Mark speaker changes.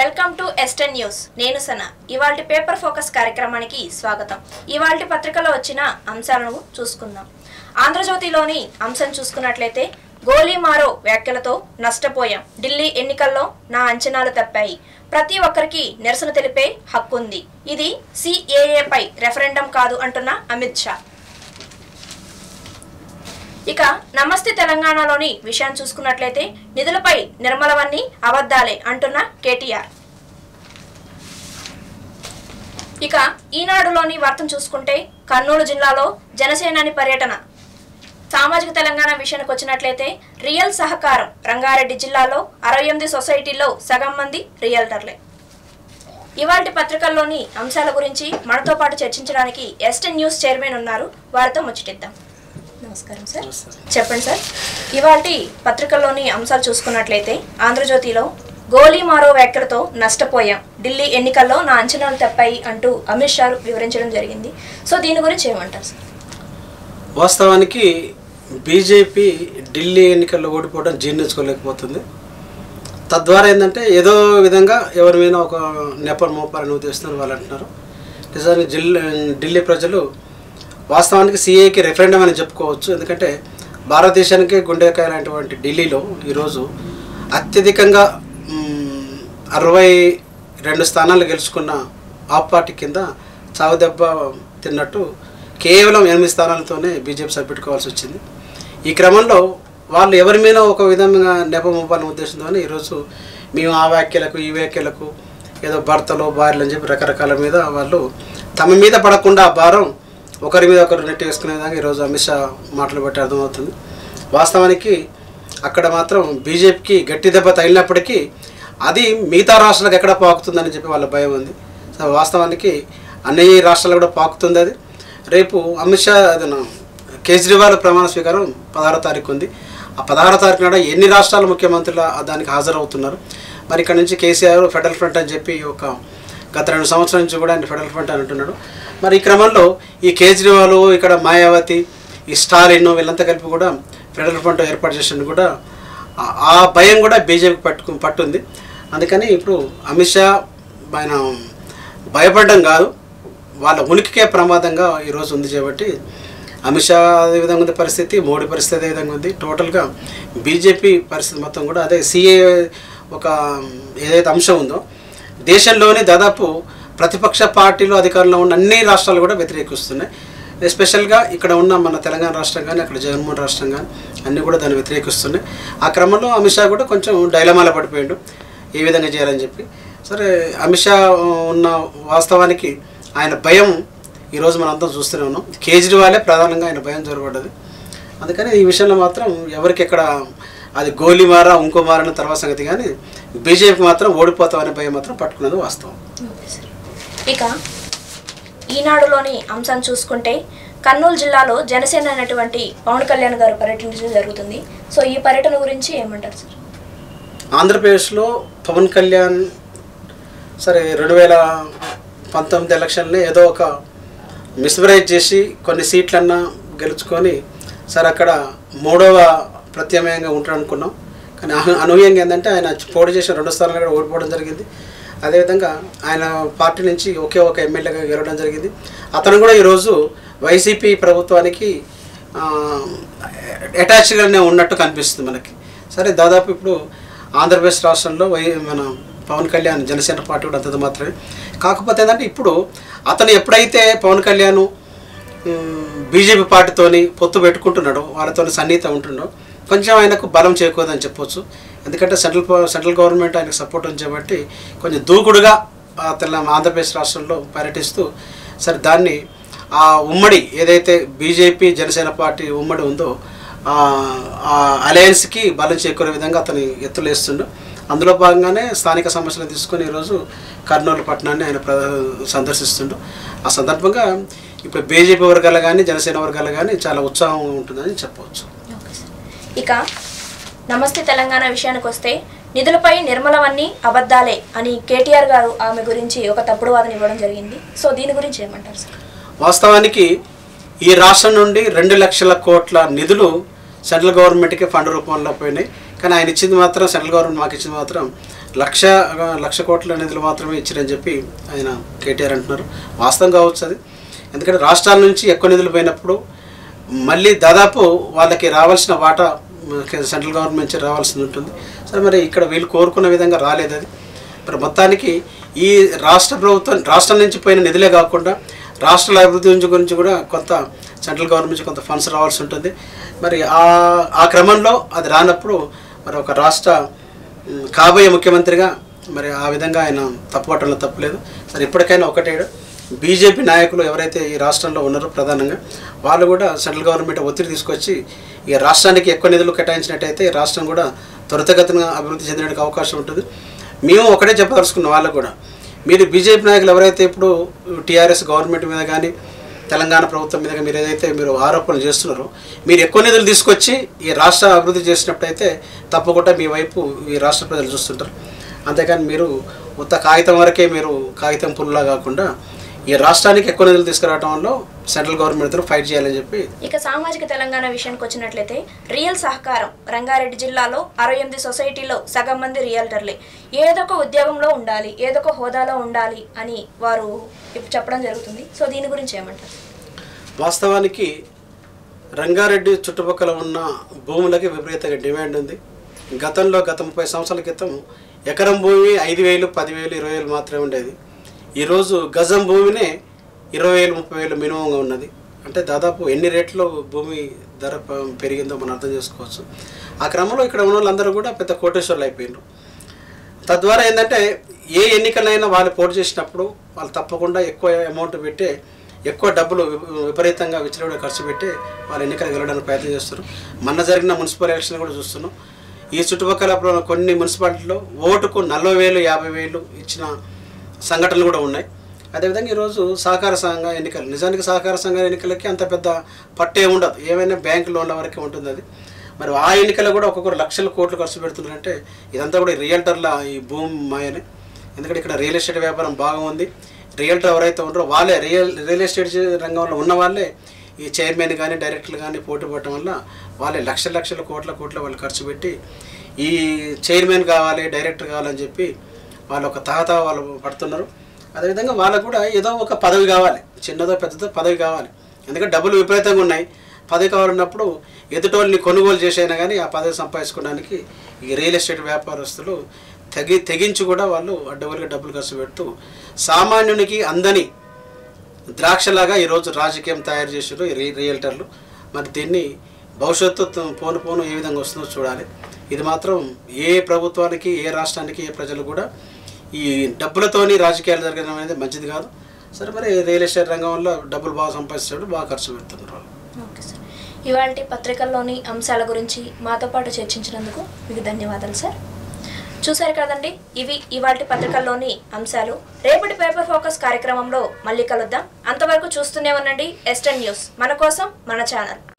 Speaker 1: Welcome to eastern news నేను సన ఇవాల్టి paper focus కార్యక్రమానికి స్వాగతం ఇవాల్టి పత్రికలో వచ్చిన అంశాలను చూసుకుందాం ఆంధ్రజ్యోతిలోని అంశం చూసుకున్నట్లయితే గోలీమారో వ్యాఖ్యలతో నష్టపోయాం ఢిల్లీ ఎన్నికల్లో నా అంచనాలు తప్పాయి ప్రతి ఒక్కరికి నిరసన తెలిపే హక్కుంది ఇది సిఏఏపై రెఫరెండం కాదు అంటున్న అమిత్ షా ఇక నమస్తే తెలంగాణలోని విషయం చూసుకున్నట్లయితే నిధులపై నిర్మలవన్నీ అబద్ధాలే అంటున్న కేటీఆర్ ఇక ఈనాడులోని వార్తను చూసుకుంటే కర్నూలు జిల్లాలో జనసేనాని పర్యటన సామాజిక తెలంగాణ విషయానికి వచ్చినట్లయితే రియల్ సహకారం రంగారెడ్డి జిల్లాలో అరవై ఎనిమిది సొసైటీల్లో సగం మంది రియల్టర్లే ఇవాల్టి పత్రికల్లోని అంశాల గురించి మనతో పాటు చర్చించడానికి ఎస్టన్ న్యూస్ చైర్మన్ ఉన్నారు వారితో ముచ్చటిద్దాం నమస్కారం సార్ చెప్పండి సార్ ఇవాల్టి పత్రికల్లోని అంశాలు చూసుకున్నట్లయితే ఆంధ్రజ్యోతిలో గోలీమారో వ్యాఖ్యలతో నష్టపోయాం ఢిల్లీ ఎన్నికల్లో నా అంచనాలు తప్పాయి అంటూ అమిత్ షా వివరించడం జరిగింది సో దీని గురించి ఏమంటారు సార్
Speaker 2: వాస్తవానికి బీజేపీ ఢిల్లీ ఎన్నికల్లో ఓడిపోవడం జీర్ణించుకోలేకపోతుంది తద్వారా ఏంటంటే ఏదో విధంగా ఎవరి మీద ఒక నెపం మోపాలని ఉద్దేశిస్తున్నారు వాళ్ళు అంటున్నారు నిజానికి జిల్లా ఢిల్లీ ప్రజలు వాస్తవానికి సిఏకి రెఫరెండం అని చెప్పుకోవచ్చు ఎందుకంటే భారతదేశానికి గుండెకాయ లాంటివంటి ఢిల్లీలో ఈరోజు అత్యధికంగా మ్, అరవై రెండు స్థానాలు గెలుచుకున్న ఆప్ పార్టీ కింద చావు దెబ్బ తిన్నట్టు కేవలం ఎనిమిది స్థానాలతోనే బీజేపీ సరిపెట్టుకోవాల్సి వచ్చింది ఈ క్రమంలో వాళ్ళు ఎవరి మీద ఒక విధంగా నెపమొప్పాలని ఉద్దేశంతో ఈరోజు మేము ఆ వ్యాఖ్యలకు ఈ వ్యాఖ్యలకు ఏదో భర్తలు భార్యలు అని చెప్పి రకరకాల మీద వాళ్ళు తమ మీద పడకుండా ఆ భారం ఒకరి మీద ఒకరు నెట్టి వేసుకునే విధంగా ఈరోజు అమిత్ షా మాటలు బట్టి అర్థమవుతుంది వాస్తవానికి అక్కడ మాత్రం బీజేపీకి గట్టి దెబ్బ తగిలినప్పటికీ అది మిగతా రాష్ట్రాలకు ఎక్కడ పాకుతుందని చెప్పి వాళ్ళ భయం ఉంది సో వాస్తవానికి అన్ని రాష్ట్రాలు కూడా పాకుతుంది అది రేపు అమిత్ షా అది నా- కేజ్రీవాల్ ప్రమాణ స్వీకారం పదహారో తారీఖు ఉంది ఆ పదహారో తారీఖు నాడు ఎన్ని రాష్ట్రాల ముఖ్యమంత్రులు ఆ దానికి హాజరవుతున్నారు మరి ఇక్కడ నుంచి కేసీఆర్ ఫెడరల్ ఫ్రంట్ అని చెప్పి ఒక గత రెండు సంవత్సరాల నుంచి కూడా ఆయన ఫెడరల్ ఫ్రంట్ అని అంటున్నాడు మరి ఈ క్రమంలో ఈ కేజ్రీవాల్ ఇక్కడ మాయావతి ఈ స్టాలిన్ వీళ్ళంతా కలిపి కూడా ఫెడరల్ ఫ్రంట్ ఏర్పాటు చేసిన కూడా ఆ- ఆ భయం కూడా బీజేపీకి పట్టుకు పట్టుంది అందుకని ఇప్పుడు అమిత్ షా ఆయన భయపడడం కాదు వాళ్ళ ఉనికికే ప్రమాదంగా ఈరోజు ఉంది కాబట్టి అమిత్ షా అదే విధంగా ఉంది పరిస్థితి మోడీ పరిస్థితి అదే విధంగా ఉంది టోటల్గా బీజేపీ పరిస్థితి మొత్తం కూడా అదే సిఏ ఒక ఏదైతే అంశం ఉందో దేశంలోని దాదాపు ప్రతిపక్ష పార్టీలు అధికారంలో ఉన్న అన్ని రాష్ట్రాలు కూడా వ్యతిరేకిస్తున్నాయి ఎస్పెషల్గా ఇక్కడ ఉన్న మన తెలంగాణ రాష్ట్రం కానీ అక్కడ జగన్మోహన్ రాష్ట్రం కానీ అన్నీ కూడా దాన్ని వ్యతిరేకిస్తున్నాయి ఆ క్రమంలో అమిత్ షా కూడా కొంచెం డైలమాలో పడిపోయాడు ఏ విధంగా చేయాలని చెప్పి సరే అమిత్ షా ఉన్న వాస్తవానికి ఆయన భయం ఈరోజు మనం అంతా చూస్తూనే ఉన్నాం కేజ్రీవాలే ప్రధానంగా ఆయన భయం జరగబడ్డది అందుకని ఈ విషయంలో మాత్రం ఎవరికి ఎక్కడ అది గోలీ మారా ఇంకో మారని తర్వాత సంగతి కానీ బీజేపీకి మాత్రం ఓడిపోతామనే భయం మాత్రం పట్టుకున్నది వాస్తవం
Speaker 1: ఇక ఈనాడులోని అంశాన్ని చూసుకుంటే కర్నూలు జిల్లాలో జనసేన అనేటువంటి పవన్ కళ్యాణ్ గారు పర్యటించడం జరుగుతుంది సో ఈ పర్యటన గురించి ఏమంటారు సార్
Speaker 2: ఆంధ్రప్రదేశ్లో పవన్ కళ్యాణ్ సరే రెండు వేల పంతొమ్మిది ఎలక్షన్లో ఏదో ఒక మిస్మరైజ్ చేసి కొన్ని సీట్లన్నా గెలుచుకొని సరే అక్కడ మూడవ ప్రత్యామ్నాయంగా ఉంటాడు అనుకున్నాం కానీ అను- అనూహ్యంగా ఏంటంటే ఆయన పోటీ చేసిన రెండు స్థానాలు కూడా ఓడిపోవడం జరిగింది అదేవిధంగా ఆయన పార్టీ నుంచి ఒకే ఒక ఎమ్మెల్యేగా గెలవడం జరిగింది అతను కూడా ఈరోజు వైసీపీ ప్రభుత్వానికి అటాచ్గానే ఉన్నట్టు కనిపిస్తుంది మనకి సరే దాదాపు ఇప్పుడు ఆంధ్రప్రదేశ్ రాష్ట్రంలో వై మన పవన్ కళ్యాణ్ జనసేన పార్టీ కూడా అంతంత మాత్రమే కాకపోతే ఏంటంటే ఇప్పుడు అతను ఎప్పుడైతే పవన్ కళ్యాణ్ బీజేపీ పార్టీతోని పొత్తు పెట్టుకుంటున్నాడో వాళ్ళతో సన్నిహితం ఉంటుండో కొంచెం ఆయనకు బలం చేకూరదని చెప్పొచ్చు ఎందుకంటే సెంట్రల్ ప- సెంట్రల్ గవర్నమెంట్ ఆయనకు సపోర్ట్ ఉంది కాబట్టి కొంచెం దూకుడుగా ఆ తెల్ల ఆంధ్రప్రదేశ్ రాష్ట్రంలో పర్యటిస్తూ సరే దాన్ని ఆ ఉమ్మడి ఏదైతే బీజేపీ జనసేన పార్టీ ఉమ్మడి ఉందో ఆ- ఆ అలయన్స్కి బలం చేకూరే విధంగా అతని ఎత్తులు వేస్తుండు అందులో భాగంగానే స్థానిక సమస్యలను తీసుకొని ఈరోజు కర్నూలు పట్టణాన్ని ఆయన ప్ర సందర్శిస్తుండు ఆ సందర్భంగా ఇప్పుడు బీజేపీ వర్గాలు కానీ జనసేన వర్గాలు కానీ చాలా ఉత్సాహం ఉంటుందని చెప్పవచ్చు
Speaker 1: ఓకే సార్. ఇక నమస్తే తెలంగాణ విషయానికి వస్తే నిధులపై నిర్మలవన్నీ అబద్ధాలే అని కేటీఆర్ గారు ఆమె గురించి ఒక తప్పుడు వాదన ఇవ్వడం జరిగింది సో దీని గురించి ఏమంటారు సార్
Speaker 2: వాస్తవానికి ఈ రాష్ట్రం నుండి రెండు లక్షల కోట్ల నిధులు సెంట్రల్ గవర్నమెంట్కి ఫండ్ రూపంలో పోయినాయి కానీ ఆయన ఇచ్చింది మాత్రం సెంట్రల్ గవర్నమెంట్ మాకు ఇచ్చింది మాత్రం లక్ష లక్ష కోట్ల నిధులు మాత్రమే ఇచ్చారని చెప్పి ఆయన కేటీఆర్ అంటున్నారు వాస్తవం కావచ్చు అది ఎందుకంటే రాష్ట్రాల నుంచి ఎక్కువ నిధులు పోయినప్పుడు మళ్ళీ దాదాపు వాళ్ళకి రావాల్సిన వాటా సెంట్రల్ గవర్నమెంట్ నుంచి రావాల్సి ఉంటుంది సరే మరి ఇక్కడ వీళ్ళు కోరుకున్న విధంగా రాలేదు అది మరి మొత్తానికి ఈ రాష్ట్ర ప్రభుత్వం రాష్ట్రం నుంచి పోయిన నిధులే కాకుండా రాష్ట్రాల అభివృద్ధి గురించి గురించి కూడా కొంత సెంట్రల్ గవర్నమెంట్ నుంచి కొంత ఫండ్స్ రావాల్సి ఉంటుంది మరి ఆ ఆ క్రమంలో అది రానప్పుడు మరి ఒక రాష్ట్ర ఉమ్, కాబోయే ముఖ్యమంత్రిగా మరి ఆ విధంగా ఆయన తప్పుపట్టడంలో తప్పులేదు సరే ఇప్పటికైనా ఒకటే బీజేపీ నాయకులు ఎవరైతే ఈ రాష్ట్రంలో ఉన్నారో ప్రధానంగా వాళ్ళు కూడా సెంట్రల్ గవర్నమెంట్ ఒత్తిడి తీసుకొచ్చి ఈ రాష్ట్రానికి ఎక్కువ నిధులు కేటాయించినట్టయితే ఈ రాష్ట్రం కూడా త్వరితగతిన అభివృద్ధి చెందడానికి అవకాశం ఉంటుంది మేము ఒకటే చెప్పదలుచుకున్నాం వాళ్ళకు కూడా మీరు బీజేపీ నాయకులు ఎవరైతే ఇప్పుడు టీఆర్ఎస్ గవర్నమెంట్ మీద కానీ తెలంగాణ ప్రభుత్వం మీద మీరు ఏదైతే మీరు ఆరోపణలు చేస్తున్నారో మీరు ఎక్కువ నిధులు తీసుకొచ్చి ఈ రాష్ట్ర అభివృద్ధి చేసినప్పుడైతే తప్పకుండా మీ వైపు ఈ రాష్ట్ర ప్రజలు చూస్తుంటారు అంతేకాని మీరు ఉత్త కాగితం వరకే మీరు కాగితం పుల్లా కాకుండా ఈ రాష్ట్రానికి ఎక్కువ నిధులు తీసుకురావడంలో సెంట్రల్ గవర్నమెంట్తో ఫైట్ చేయాలని చెప్పి
Speaker 1: ఇక సామాజిక తెలంగాణ విషయానికి వచ్చినట్లయితే రియల్ సహకారం రంగారెడ్డి జిల్లాలో అరవై ఎనిమిది సొసైటీలో సగం మంది రియల్టర్లే ఏదో ఒక ఉద్యోగంలో ఉండాలి ఏదో ఒక హోదాలో ఉండాలి అని వారు ఇప్పుడు చెప్పడం జరుగుతుంది సో దీని గురించి ఏమంటారు
Speaker 2: వాస్తవానికి రంగారెడ్డి చుట్టుపక్కల ఉన్న భూములకి విపరీతంగా డిమాండ్ ఉంది గతంలో గత ముప్పై సంవత్సరాల క్రితం ఎకరం భూమి ఐదు వేలు పదివేలు ఇరవై వేలు మాత్రమే ఉండేది ఈరోజు గజం భూమినే ఇరవై వేలు ముప్పై వేలు మినిమంగా ఉన్నది అంటే దాదాపు ఎన్ని రేట్లో భూమి ధర ప- పెరిగిందో మనం అర్థం చేసుకోవచ్చు ఆ క్రమంలో ఇక్కడ ఉన్న వాళ్ళందరూ కూడా పెద్ద కోటేశ్వర్లు అయిపోయినారు తద్వారా ఏంటంటే ఏ ఎన్నికలైనా వాళ్ళు పోటీ చేసినప్పుడు వాళ్ళు తప్పకుండా ఎక్కువ అమౌంట్ పెట్టి ఎక్కువ డబ్బులు వి- విపరీతంగా విచ్చలవిడిగా ఖర్చు పెట్టి వాళ్ళు ఎన్నికలు గెలవడానికి ప్రయత్నం చేస్తారు మొన్న జరిగిన మున్సిపల్ ఎలక్షన్ కూడా చూస్తున్నాం ఈ చుట్టుపక్కల ప్ర- కొన్ని మున్సిపాలిటీలో ఓటుకు నలభై వేలు యాభై వేలు ఇచ్చిన సంఘటనలు కూడా ఉన్నాయి అదేవిధంగా ఈరోజు సహకార సంఘ ఎన్నికలు నిజానికి సహకార సంఘ ఎన్నికలకి అంత పెద్ద పట్టే ఉండదు ఏమైనా బ్యాంక్ లోన్ల వరకే ఉంటుంది అది మరి ఆ ఎన్నికల్లో కూడా ఒక్కొక్కరు లక్షల కోట్లు ఖర్చు పెడుతున్నారంటే ఇదంతా కూడా ఈ రియల్టర్ల ఈ భూమి మాయనే ఎందుకంటే ఇక్కడ రియల్ ఎస్టేట్ వ్యాపారం బాగా ఉంది రియల్టర్ ఎవరైతే ఉన్నారో వాళ్ళే రియల్ రియల్ ఎస్టేట్ రంగంలో ఉన్న వాళ్ళే ఈ చైర్మన్ కానీ డైరెక్టర్లు కానీ పోటీ పడటం వల్ల వాళ్ళే లక్షల లక్షల కోట్ల కోట్ల వాళ్ళు ఖర్చు పెట్టి ఈ చైర్మన్ కావాలి డైరెక్టర్ కావాలని చెప్పి వాళ్ళు ఒక తహత వాళ్ళు పడుతున్నారు అదేవిధంగా వాళ్ళకు కూడా ఏదో ఒక పదవి కావాలి చిన్నదో పెద్దదో పదవి కావాలి ఎందుకంటే డబ్బులు విపరీతంగా ఉన్నాయి పదవి కావాలన్నప్పుడు ఎదుటోళ్ళని కొనుగోలు చేసైనా కానీ ఆ పదవి సంపాదించుకోవడానికి ఈ రియల్ ఎస్టేట్ వ్యాపారస్తులు తెగి తెగించి కూడా వాళ్ళు అడ్డగోలుగా డబ్బులు ఖర్చు పెడుతూ సామాన్యునికి అందని ద్రాక్షలాగా ఈరోజు రాజకీయం తయారు చేసారు ఈ రి- రియల్టర్లు మరి దీన్ని భవిష్యత్తు త- పోను పోను ఏ విధంగా వస్తుందో చూడాలి ఇది మాత్రం ఏ ప్రభుత్వానికి ఏ రాష్ట్రానికి ఏ ప్రజలు కూడా ఈ డబ్బులతోని రాజకీయాలు జరగడం అనేది మంచిది కాదు సరే మరి రియల్ ఎస్టేట్ రంగంలో డబ్బులు బాగా సంపాదించేటప్పుడు బాగా ఖర్చు పెడుతున్నారు వాళ్ళు
Speaker 1: ఓకే సార్ ఇవాళ పత్రికల్లోని అంశాల గురించి మాతో పాటు చర్చించినందుకు మీకు ధన్యవాదాలు సార్ చూశారు కదండి ఇవి ఇవాళ పత్రికల్లోని అంశాలు రేపటి పేపర్ ఫోకస్ కార్యక్రమంలో మళ్ళీ కలుద్దాం అంతవరకు చూస్తూనే ఉండండి ఎస్టర్న్ న్యూస్ మన కోసం మన ఛానల్